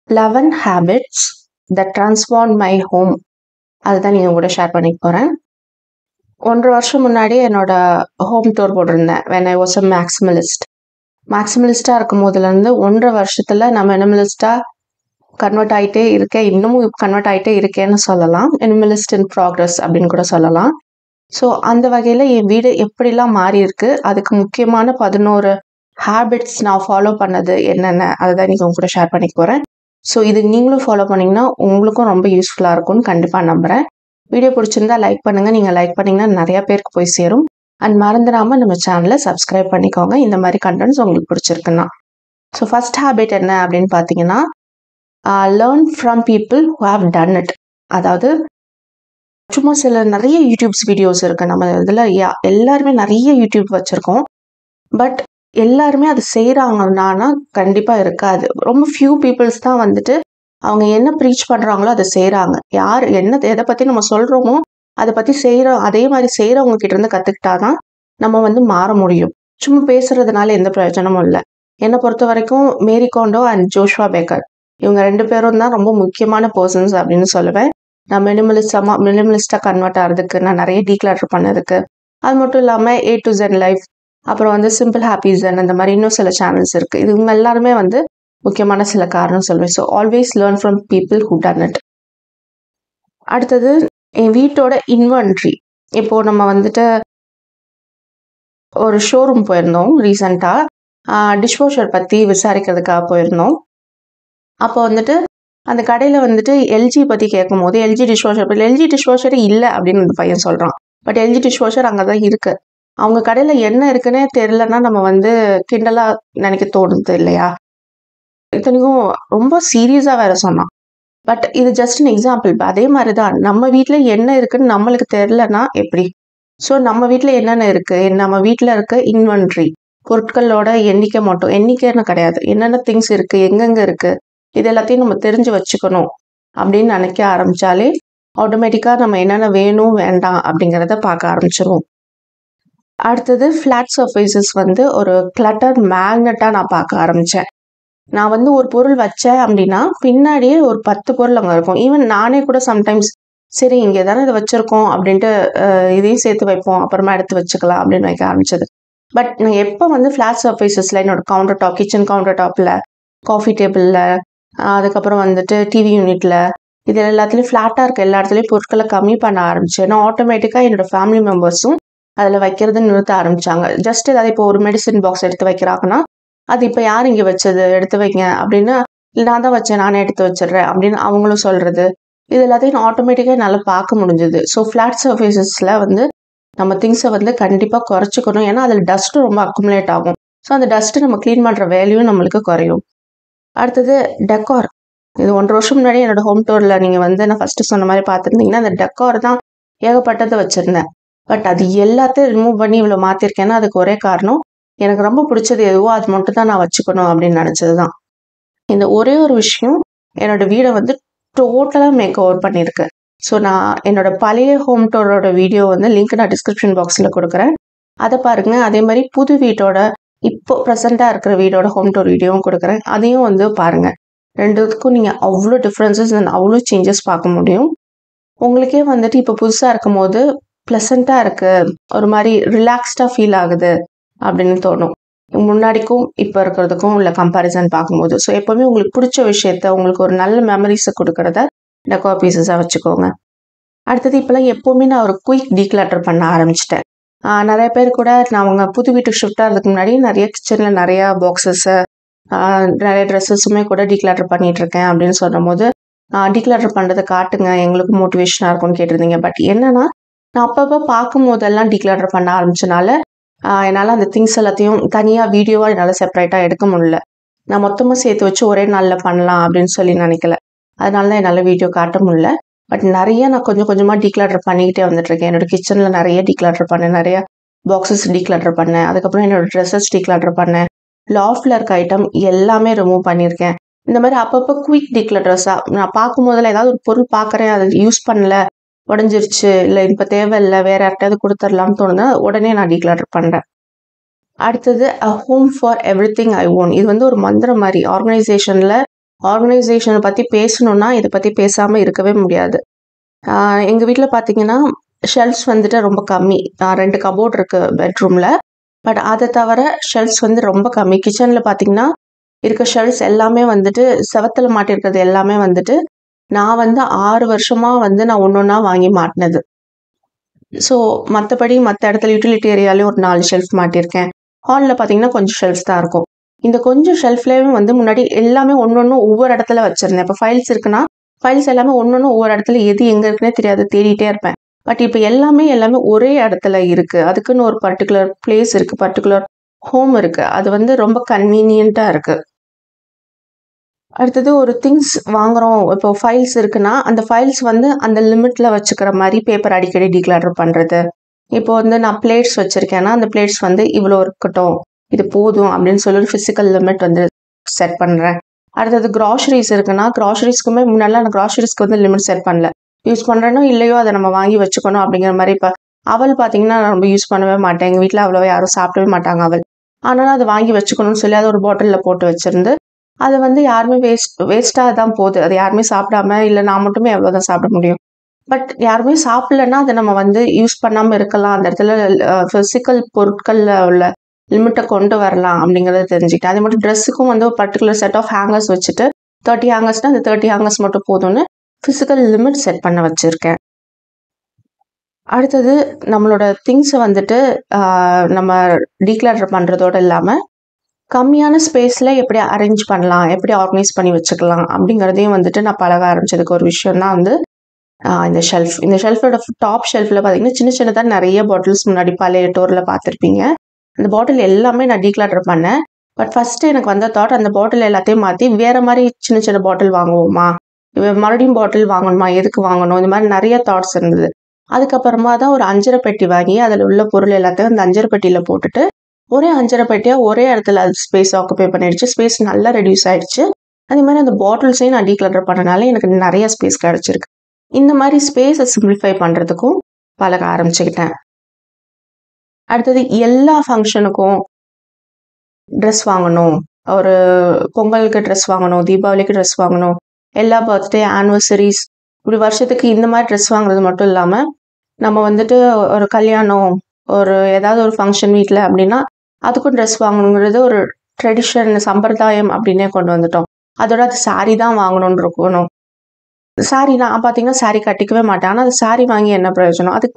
eleven habits the transform my home அதுதான் நீங்கள் கூட ஷேர் பண்ணிக்க போகிறேன் ஒன்றரை வருஷம் முன்னாடி என்னோட ஹோம் டூர் போட்டிருந்தேன் when I was a maximalist மேக்ஸிமலிஸ்டாக இருக்கும் போதுலேருந்து ஒன்றரை வருஷத்தில் நான் மினிமலிஸ்டாக கன்வெர்ட் ஆகிட்டே இருக்கேன் இன்னமும் கன்வெர்ட் ஆகிட்டே இருக்கேன்னு சொல்லலாம் மினிமலிஸ்ட் இன் ப்ராக்ரஸ் அப்படின்னு கூட சொல்லலாம் ஸோ அந்த வகையில் என் வீடு எப்படிலாம் மாறி இருக்கு அதுக்கு முக்கியமான பதினோரு ஹேபிட்ஸ் நான் ஃபாலோ பண்ணது என்னென்ன அதை தான் நீங்கள் உங்க கூட ஷேர் பண்ணிக்க போகிறேன் ஸோ இது நீங்களும் ஃபாலோ பண்ணிங்கன்னா உங்களுக்கும் ரொம்ப யூஸ்ஃபுல்லாக இருக்கும்னு கண்டிப்பாக நம்புகிறேன் வீடியோ பிடிச்சிருந்தா லைக் பண்ணுங்கள் நீங்கள் லைக் பண்ணிங்கன்னா நிறையா பேருக்கு போய் சேரும் அண்ட் மறந்துடாமல் நம்ம சேனலை சப்ஸ்கிரைப் பண்ணிக்கோங்க இந்த மாதிரி கண்டென்ட்ஸ் உங்களுக்கு பிடிச்சிருக்குன்னா ஸோ ஃபஸ்ட் ஹேபிட் என்ன அப்படின்னு பார்த்தீங்கன்னா learn from people who have done it அதாவது சும்மா சில நிறைய யூடியூப்ஸ் வீடியோஸ் இருக்கு நம்ம இதில் எல்லாருமே நிறைய யூடியூப் வச்சுருக்கோம் பட் எல்லாருமே அது செய்கிறாங்கன்னா கண்டிப்பாக இருக்காது ரொம்ப ஃபியூ பீப்புள்ஸ் தான் வந்துட்டு அவங்க என்ன ப்ரீச் பண்ணுறாங்களோ அதை செய்கிறாங்க யார் என்ன எதை பற்றி நம்ம சொல்கிறோமோ அதை பற்றி செய்கிறோம் அதே மாதிரி செய்கிறவங்க கிட்ட இருந்து கற்றுக்கிட்டா தான் நம்ம வந்து மாற முடியும் சும்மா பேசுறதுனால எந்த பிரயோஜனமும் இல்லை என்னை பொறுத்த வரைக்கும் Marie Kondo and Joshua Becker இவங்க ரெண்டு பேரும் தான் ரொம்ப முக்கியமான பர்சன்ஸ் அப்படின்னு சொல்லுவேன் நான் மினிமலிஸ்டமாக மினிமலிஸ்டாக கன்வெர்ட் ஆகிறதுக்கு நான் நிறைய டீக்ளாட்டர் பண்ணதுக்கு அது மட்டும் இல்லாமல் ஏ டு ஜென் லைஃப் அப்புறம் வந்து சிம்பிள் ஹாப்பி ஜென் அந்த மாதிரி இன்னும் சில சேனல்ஸ் இருக்குது இது இவங்க எல்லாருமே வந்து முக்கியமான சில காரணம் சொல்வேன் so always learn from people who done it அடுத்தது என் வீட்டோட இன்வென்ட்ரி இப்போ நம்ம வந்துட்டு ஒரு ஷோரூம் போயிருந்தோம் ரீசண்டாக டிஷ்வாஷர் பற்றி விசாரிக்கிறதுக்காக போயிருந்தோம் அப்போ வந்துட்டு அந்த கடையில் வந்துட்டு எல்ஜி பற்றி கேட்கும் போது எல்ஜி டிஷ்வாஷர் பற்றி எல்ஜி டிஷ்வாஷரே இல்லை அப்படின்னு அந்த பையன் சொல்கிறான் பட் எல்ஜி டிஷ்வாஷர் அங்கே தான் இருக்குது அவங்க கடையில் என்ன இருக்குன்னே தெரிலன்னா நம்ம வந்து கிண்டலாக நினைக்க தோணுது இல்லையா இத்தனைக்கும் ரொம்ப சீரியஸாக வேற சொன்னான் பட் இது ஜஸ்ட் அன் எக்ஸாம்பிள் அதே மாதிரி தான் நம்ம வீட்டில் என்ன இருக்குன்னு நம்மளுக்கு தெரிலனா எப்படி ஸோ நம்ம வீட்டில் என்னென்ன இருக்குது நம்ம வீட்டில் இருக்க இன்வென்ட்ரி பொருட்களோட எண்ணிக்கை மட்டும் எண்ணிக்கைன்னு கிடையாது என்னென்ன திங்ஸ் இருக்குது எங்கெங்கே இருக்குது இது எல்லாத்தையும் நம்ம தெரிஞ்சு வச்சுக்கணும் அப்படின்னு நினைக்க ஆரம்பிச்சாலே ஆட்டோமேட்டிக்காக நம்ம என்னென்ன வேணும் வேண்டாம் அப்படிங்கிறத பார்க்க ஆரம்பிச்சிருவோம் அடுத்தது ஃப்ளாட் சர்ஃபேசஸ் வந்து ஒரு கிளட்டர் மேக்னட்டாக நான் பார்க்க ஆரம்பித்தேன் நான் வந்து ஒரு பொருள் வச்சேன் அப்படின்னா பின்னாடியே ஒரு பத்து பொருள் அங்கே இருக்கும் ஈவன் நானே கூட சம்டைம்ஸ் சரி இங்கே தானே இதை வச்சுருக்கோம் அப்படின்ட்டு இதையும் சேர்த்து வைப்போம் அப்புறமா எடுத்து வச்சுக்கலாம் அப்படின்னு வைக்க ஆரம்பிச்சது பட் நான் எப்போ வந்து ஃப்ளாட் சர்ஃபேசஸில் என்னோட கவுண்டர் டாப் கிச்சன் கவுண்டர் டாப்பில் காஃபி டேபிளில் அதுக்கப்புறம் வந்துட்டு டிவி யூனிட்டில் இது எல்லாத்துலேயும் ஃப்ளாட்டாக இருக்க எல்லா இடத்துலையும் பொருட்களை கம்மி பண்ண ஆரம்பிச்சேன் நான் ஆட்டோமேட்டிக்காக என்னோட ஃபேமிலி மெம்பர்ஸும் அதில் வைக்கிறது நிறுத்த ஆரம்பிச்சாங்க ஜஸ்ட் ஏதாவது இப்போ ஒரு மெடிசன் பாக்ஸ் எடுத்து வைக்கிறாங்கன்னா அது இப்போ யார் இங்கே வச்சது எடுத்து வைங்க அப்படின்னு நான் தான் வச்சேன் நானே எடுத்து வச்சிடுறேன் அப்படின்னு அவங்களும் சொல்கிறது இது எல்லாத்தையும் நான் ஆட்டோமேட்டிக்காக என்னால் பார்க்க முடிஞ்சுது ஸோ ஃப்ளாட் சர்ஃபேசஸில் வந்து நம்ம திங்ஸை வந்து கண்டிப்பாக குறைச்சிக்கணும் ஏன்னா அதில் டஸ்ட்டும் ரொம்ப அக்குமுலேட் ஆகும் ஸோ அந்த டஸ்ட்டு நம்ம க்ளீன் பண்ணுற வேலையும் நம்மளுக்கு குறையும் அடுத்தது டெக்கார் இது ஒன்றரை வருஷம் முன்னாடி என்னோட ஹோம் டூரில் நீங்கள் வந்து நான் ஃபஸ்ட்டு சொன்ன மாதிரி பார்த்துருந்தீங்கன்னா அந்த டெக்கார் தான் ஏகப்பட்டதை வச்சுருந்தேன் பட் அது எல்லாத்தையும் ரிமூவ் பண்ணி இவ்வளோ மாற்றிருக்கேன்னா அதுக்கு ஒரே காரணம் எனக்கு ரொம்ப பிடிச்சது எதுவோ அது மட்டும் தான் நான் வச்சுக்கணும் அப்படின்னு நினச்சது தான் இந்த ஒரே ஒரு விஷயம் என்னோட வீடை வந்து டோட்டலாக மேக் ஓவர் பண்ணியிருக்கு ஸோ நான் என்னோட பழைய ஹோம் டூரோட வீடியோ வந்து லிங்க் நான் டிஸ்கிரிப்ஷன் பாக்ஸில் கொடுக்குறேன் அதை பாருங்கள் அதே மாதிரி புது வீட்டோட இப்போ ப்ரெசண்ட்டாக இருக்கிற வீடோட ஹோம் டூர் வீடியோவும் கொடுக்குறேன் அதையும் வந்து பாருங்கள் ரெண்டுத்துக்கும் நீங்கள் அவ்வளோ டிஃப்ரென்சஸ் அண்ட் அவ்வளோ சேஞ்சஸ் பார்க்க முடியும் உங்களுக்கே வந்துட்டு இப்போ புதுசாக இருக்கும் போது ப்ளசண்ட்டாக இருக்குது ஒரு மாதிரி ரிலாக்ஸ்டாக ஃபீல் ஆகுது அப்படின்னு தோணும் முன்னாடிக்கும் இப்போ இருக்கிறதுக்கும் உள்ள கம்பேரிசன் பார்க்கும்போது ஸோ எப்போவுமே உங்களுக்கு பிடிச்ச விஷயத்த உங்களுக்கு ஒரு நல்ல மெமரிஸை கொடுக்குறத டெக்கோ பீசஸாக வச்சுக்கோங்க அடுத்தது இப்போலாம் எப்போவுமே நான் ஒரு குயிக் டீக்ளாட்டர் பண்ண ஆரம்பிச்சிட்டேன் நிறைய பேர் கூட நான் அவங்க புது வீட்டுக்கு ஷிஃப்ட் ஆகிறதுக்கு முன்னாடி நிறைய கிச்சனில் நிறையா பாக்ஸஸ்ஸு நிறைய ட்ரெஸ்ஸஸுமே கூட டீக்ளாட்டர் பண்ணிட்டு இருக்கேன் அப்படின்னு சொல்லும் போது டீக்ளாட்டர் பண்ணுறதை காட்டுங்க எங்களுக்கு மோட்டிவேஷனாக இருக்கும்னு கேட்டிருந்தீங்க பட் என்னன்னா நான் அப்பப்போ பார்க்கும் போதெல்லாம் டீக்ளாட்டர் பண்ண ஆரம்பிச்சனால என்னால் அந்த திங்ஸ் எல்லாத்தையும் தனியாக வீடியோவாக என்னால் செப்பரேட்டாக எடுக்க முடியல நான் மொத்தமாக சேர்த்து வச்சு ஒரே நாளில் பண்ணலாம் அப்படின்னு சொல்லி நினைக்கல அதனால தான் என்னால் வீடியோ காட்ட முடியல பட் நிறைய நான் கொஞ்சம் கொஞ்சமாக டீக்ளாட்டர் பண்ணிக்கிட்டே வந்துட்டுருக்கேன் என்னோட கிச்சனில் நிறைய டீக்ளாட்டர் பண்ணேன் நிறைய பாக்ஸஸ் டீக்ளாட்டர் பண்ணேன் அதுக்கப்புறம் என்னோட ட்ரெஸ்ஸஸ் டீக்ளாட்டர் பண்ணேன் லாஃப்டில் இருக்க ஐட்டம் எல்லாமே ரிமூவ் பண்ணியிருக்கேன் இந்த மாதிரி அப்பப்போ குயிக் டீக்ளட்டர்ஸாக நான் பார்க்கும் போதில் ஏதாவது ஒரு பொருள் பார்க்குறேன் அதை யூஸ் பண்ணல உடஞ்சிருச்சு இல்லை இப்போ தேவையில்லை வேற யார்கிட்டயாவது கொடுத்துடலாம்னு தோணுதா உடனே நான் டீக்ளாட்டர் பண்ணுறேன் அடுத்தது a home for everything I own இது வந்து ஒரு மந்திரம் மாதிரி ஆர்கனைசேஷனில் ஆர்கனைசேஷனை பற்றி பேசணுன்னா இதை பற்றி பேசாமல் இருக்கவே முடியாது எங்கள் வீட்டில் பார்த்தீங்கன்னா ஷெல்ஃப்ஸ் வந்துட்டு ரொம்ப கம்மி ஆஹ் ரெண்டு கபோர்ட் இருக்குது பெட்ரூமில் பட் அதை தவிர ஷெல்ஃப்ஸ் வந்து ரொம்ப கம்மி கிச்சனில் பார்த்தீங்கன்னா இருக்க ஷெல்ஃப்ஸ் எல்லாமே வந்துட்டு செவத்தில் மாட்டிருக்கிறது எல்லாமே வந்துட்டு நான் வந்து ஆறு வருஷமாக வந்து நான் ஒன்று ஒன்றா வாங்கி மாட்டினது ஸோ மற்றபடி மற்ற இடத்துல யூட்டிலிட்டி ஏரியாலையும் ஒரு நாலு ஷெல்ஃப் மாட்டியிருக்கேன் ஹாலில் பார்த்தீங்கன்னா கொஞ்சம் ஷெல்ஃப்ஸ் தான் இருக்கும் இந்த கொஞ்சம் ஷெல்ஃப்லேயும் வந்து முன்னாடி எல்லாமே ஒன்று ஒன்று ஒவ்வொரு இடத்துல வச்சுருந்தேன் இப்போ ஃபைல்ஸ் இருக்குன்னா ஃபைல்ஸ் எல்லாமே ஒன்று ஒன்று ஒவ்வொரு இடத்துல எது எங்கே இருக்குன்னே தெரியாது தேடிட்டே இருப்பேன் பட் இப்போ எல்லாமே எல்லாமே ஒரே இடத்துல இருக்குது அதுக்குன்னு ஒரு பர்டிகுலர் பிளேஸ் இருக்குது பர்டிகுலர் ஹோம் இருக்குது அது வந்து ரொம்ப கன்வீனியண்ட்டாக இருக்குது அடுத்தது ஒரு திங்ஸ் வாங்குறோம் இப்போ ஃபைல்ஸ் இருக்குன்னா அந்த ஃபைல்ஸ் வந்து அந்த லிமிட்ல வச்சுக்கிற மாதிரி பேப்பர் அடிக்கடி டிக்ளேர் பண்ணுறது இப்போ வந்து நான் பிளேட்ஸ் வச்சிருக்கேன்னா அந்த பிளேட்ஸ் வந்து இவ்வளோ இருக்கட்டும் இது போதும் அப்படின்னு சொல்லி ஒரு ஃபிசிக்கல் லிமிட் வந்து செட் பண்ணுறேன் அடுத்தது கிராசரிஸ் இருக்குன்னா கிராசரிஸ்க்குமே முன்னாடிலாம் நான் கிராசரிஸ்க்கு வந்து லிமிட் செட் பண்ணல யூஸ் பண்ணுறேனோ இல்லையோ அதை நம்ம வாங்கி வச்சுக்கணும் அப்படிங்கிற மாதிரி இப்போ அவல் பார்த்தீங்கன்னா நான் ரொம்ப யூஸ் பண்ணவே மாட்டேன் எங்கள் வீட்டில் அவ்வளோவா யாரும் சாப்பிடவே மாட்டாங்க அவல் ஆனாலும் அதை வாங்கி வச்சுக்கணும்னு சொல்லி அதை ஒரு பாட்டிலில் போட்டு வச்சிருந்து அது வந்து யாருமே வேஸ்ட் வேஸ்ட்டாக தான் போகுது அது யாருமே சாப்பிடாம இல்லை நான் மட்டுமே எவ்வளோதான் சாப்பிட முடியும் பட் யாருமே சாப்பிடலன்னா அதை நம்ம வந்து யூஸ் பண்ணாமல் இருக்கலாம் அந்த இடத்துல ஃபிசிக்கல் பொருட்களில் உள்ள லிமிட்டை கொண்டு வரலாம் அப்படிங்கிறத தெரிஞ்சுக்கிட்டேன் அதே மாதிரி ட்ரெஸ்ஸுக்கும் வந்து ஒரு பர்டிகுலர் செட் ஆஃப் ஹேங்கர்ஸ் வச்சுட்டு தேர்ட்டி ஹேங்கர்ஸ்னால் அந்த தேர்ட்டி ஹேங்கர்ஸ் மட்டும் போதும்னு ஃபிசிக்கல் லிமிட் செட் பண்ண வச்சுருக்கேன் அடுத்தது நம்மளோட திங்ஸை வந்துட்டு ஆஹ், நம்ம டீக்ளட்டர் பண்ணுறதோட இல்லாமல் கம்மியான ஸ்பேஸில் எப்படி அரேஞ்ச் பண்ணலாம் எப்படி ஆர்கனைஸ் பண்ணி வச்சுக்கலாம் அப்படிங்கிறதையும் வந்துட்டு நான் பழக ஆரம்பிச்சதுக்கு ஒரு விஷயம் தான் வந்து ஆஹ், இந்த ஷெல்ஃப் இந்த ஷெல்ஃபோட டாப் ஷெல்ஃபில் பார்த்தீங்கன்னா சின்ன சின்னதாக நிறைய பாட்டில்ஸ் முன்னாடி பழைய டோரில் பார்த்துருப்பீங்க அந்த பாட்டில் எல்லாமே நான் டீக்ளட்டர் பண்ணேன் பட் ஃபஸ்ட்டு எனக்கு வந்த தாட் அந்த பாட்டில் எல்லாத்தையும் மாற்றி வேற மாதிரி சின்ன சின்ன பாட்டில் வாங்குவோமா இவ மறுபடியும் பாட்டில் வாங்கணுமா எதுக்கு வாங்கணும் இந்த மாதிரி நிறைய தாட்ஸ் இருந்தது அதுக்கப்புறமா தான் ஒரு அஞ்சரை பெட்டி வாங்கி அதில் உள்ள பொருள் எல்லாத்தையும் அந்த அஞ்சரை பெட்டியில் போட்டுட்டு ஒரே அஞ்சரை பெட்டியாக ஒரே இடத்துல அது ஸ்பேஸ் ஆக்குபை பண்ணிடுச்சு ஸ்பேஸ் நல்லா ரெடியூஸ் ஆயிடுச்சு அதே மாதிரி அந்த பாட்டில்ஸையும் நான் டீக்ளட்டர் பண்ணனால எனக்கு நிறைய ஸ்பேஸ் கிடச்சிருக்கு இந்த மாதிரி ஸ்பேஸை சிம்பிளிஃபை பண்ணுறதுக்கும் பழக ஆரம்பிச்சுக்கிட்டேன் அடுத்தது எல்லா ஃபங்க்ஷனுக்கும் ட்ரெஸ் வாங்கணும் ஒரு பொங்கலுக்கு ட்ரெஸ் வாங்கணும் தீபாவளிக்கு ட்ரெஸ் வாங்கணும் எல்லா பர்த்டே ஆனிவர்சரிஸ் இப்படி வருஷத்துக்கு இந்த மாதிரி ட்ரெஸ் வாங்குறது மட்டும் இல்லாமல் நம்ம வந்துட்டு ஒரு கல்யாணம் ஒரு ஏதாவது ஒரு ஃபங்க்ஷன் வீட்டில் அப்படின்னா அதுக்கும் ட்ரெஸ் வாங்கணுங்கிறது ஒரு ட்ரெடிஷன் சம்பிரதாயம் அப்படின்னே கொண்டு வந்துட்டோம் அதோட அது சாரி தான் வாங்கணும்னு இருக்கணும் சாரி நான் பார்த்தீங்கன்னா சாரி கட்டிக்கவே மாட்டேன் ஆனால் அது சாரி வாங்கி என்ன பிரயோஜனம் அதுக்கு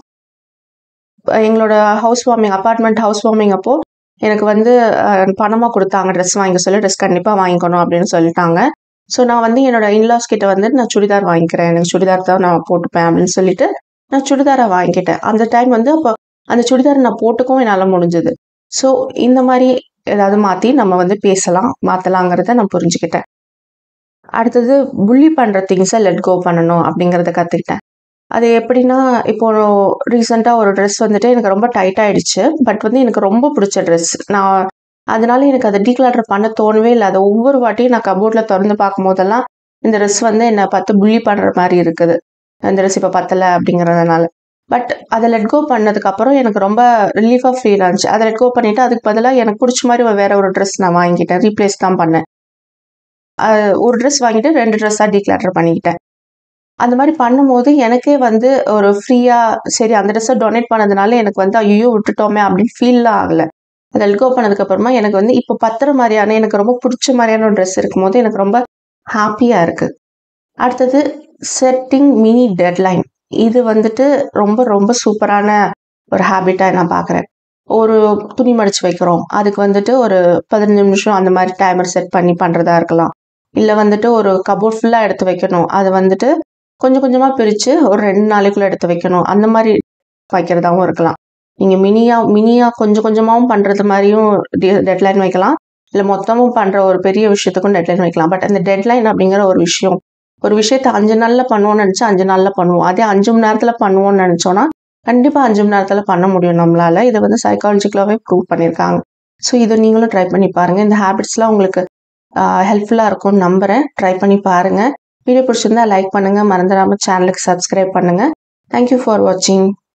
பதிலாக எங்களோட house warming apartment house warming அப்போ எனக்கு வந்து பணமாக கொடுத்தாங்க ட்ரெஸ் வாங்கிக்க சொல்லி ட்ரெஸ் கண்டிப்பாக வாங்கிக்கணும் அப்படின்னு சொல்லிட்டாங்க ஸோ நான் வந்து என்னோட இன்லாஸ் கிட்ட வந்து நான் சுடிதார் வாங்கிக்கிறேன் எனக்கு சுடிதார் தான் நான் போட்டுப்பேன் அப்படின்னு சொல்லிட்டு நான் சுடிதாரை வாங்கிக்கிட்டேன் அந்த டைம் வந்து அப்போ அந்த சுடிதார் நான் போட்டுக்கவும் என்னால் முடிஞ்சது ஸோ இந்த மாதிரி ஏதாவது மாற்றி நம்ம வந்து பேசலாம் மாற்றலாங்கிறத நான் புரிஞ்சுக்கிட்டேன் அடுத்தது புள்ளி பண்ணுற திங்ஸை லெட் கோ பண்ணணும் அப்படிங்கிறத கற்றுக்கிட்டேன் அது எப்படின்னா இப்போ ரீசெண்டாக ஒரு ட்ரெஸ் வந்துட்டு எனக்கு ரொம்ப டைட் ஆயிடுச்சு பட் வந்து எனக்கு ரொம்ப பிடிச்ச ட்ரெஸ் நான் அதனால எனக்கு அதை டீக்ளாட்டர் பண்ண தோணவே இல்லை அதை ஒவ்வொரு வாட்டியும் நான் கபோர்டில் திறந்து பார்க்கும் போதெல்லாம் இந்த ட்ரெஸ் வந்து என்னை பார்த்து புள்ளி பண்ணுற மாதிரி இருக்குது இந்த ட்ரெஸ் இப்போ பத்தலை அப்படிங்கிறதுனால பட் அதை லெட் கோ பண்ணதுக்கப்புறம் எனக்கு ரொம்ப ரிலீஃபாக ஃபீல் ஆச்சு அதை லெட் கோ பண்ணிவிட்டு அதுக்கு பதிலாக எனக்கு பிடிச்ச மாதிரி வேற ஒரு ட்ரெஸ் நான் வாங்கிட்டேன் ரீப்ளேஸ் தான் பண்ணேன் அஹ் ஒரு ட்ரெஸ் வாங்கிட்டு ரெண்டு ட்ரெஸ்ஸாக டீக்ளாட்டர் பண்ணிக்கிட்டேன் அந்த மாதிரி பண்ணும்போது எனக்கே வந்து ஒரு ஃப்ரீயாக சரி அந்த ட்ரெஸ்ஸை டொனேட் பண்ணதுனால எனக்கு வந்து ஐயோ விட்டுட்டோமே அப்படின்னு ஃபீல்லாம் ஆகலை அதை லெட் கோ பண்ணதுக்கு அப்புறமா எனக்கு வந்து இப்போ பத்துற மாதிரியான எனக்கு ரொம்ப பிடிச்ச மாதிரியான ஒரு ட்ரெஸ் இருக்கும்போது எனக்கு ரொம்ப ஹாப்பியாக இருக்குது அடுத்தது செட்டிங் மினி டெட்லைன் இது வந்துட்டு ரொம்ப ரொம்ப சூப்பரான ஒரு ஹேபிட்டாக நான் பார்க்குறேன் ஒரு துணி மடிச்சு வைக்கிறோம் அதுக்கு வந்துட்டு ஒரு பதினஞ்சு நிமிஷம் அந்த மாதிரி டைமர் செட் பண்ணி பண்ணுறதா இருக்கலாம் இல்லை வந்துட்டு ஒரு கபோர்ட் ஃபுல்லாக எடுத்து வைக்கணும் அது வந்துட்டு கொஞ்சம் கொஞ்சமாக பிரித்து ஒரு ரெண்டு நாளைக்குள்ளே எடுத்து வைக்கணும் அந்த மாதிரி வைக்கிறதாவும் இருக்கலாம் நீங்கள் மினியாக மினியாக கொஞ்சம் கொஞ்சமாகவும் பண்ணுறது மாதிரியும் டெட்லைன் வைக்கலாம் இல்லை மொத்தமும் பண்ணுற ஒரு பெரிய விஷயத்துக்கும் டெட்லைன் வைக்கலாம் பட் அந்த டெட்லைன் அப்படிங்கிற ஒரு விஷயம் ஒரு விஷயத்த அஞ்சு நாளில் பண்ணுவோம்னு நினச்சா அஞ்சு நாளில் பண்ணுவோம் அதே அஞ்சு மணி நேரத்தில் பண்ணுவோம்னு நினச்சோன்னா கண்டிப்பாக அஞ்சு மணி நேரத்தில் பண்ண முடியும் நம்மளால இதை வந்து சைக்காலஜிக்கலாகவே ப்ரூவ் பண்ணியிருக்காங்க ஸோ இதை நீங்களும் ட்ரை பண்ணி பாருங்கள் இந்த ஹேபிட்ஸ்லாம் உங்களுக்கு ஹெல்ப்ஃபுல்லாக இருக்கும்னு நம்புகிறேன் ட்ரை பண்ணி பாருங்கள் வீடியோ பிடிச்சிருந்தா லைக் பண்ணுங்கள் மறந்துடாமல் சேனலுக்கு சப்ஸ்கிரைப் பண்ணுங்கள் தேங்க்யூ ஃபார் வாட்சிங்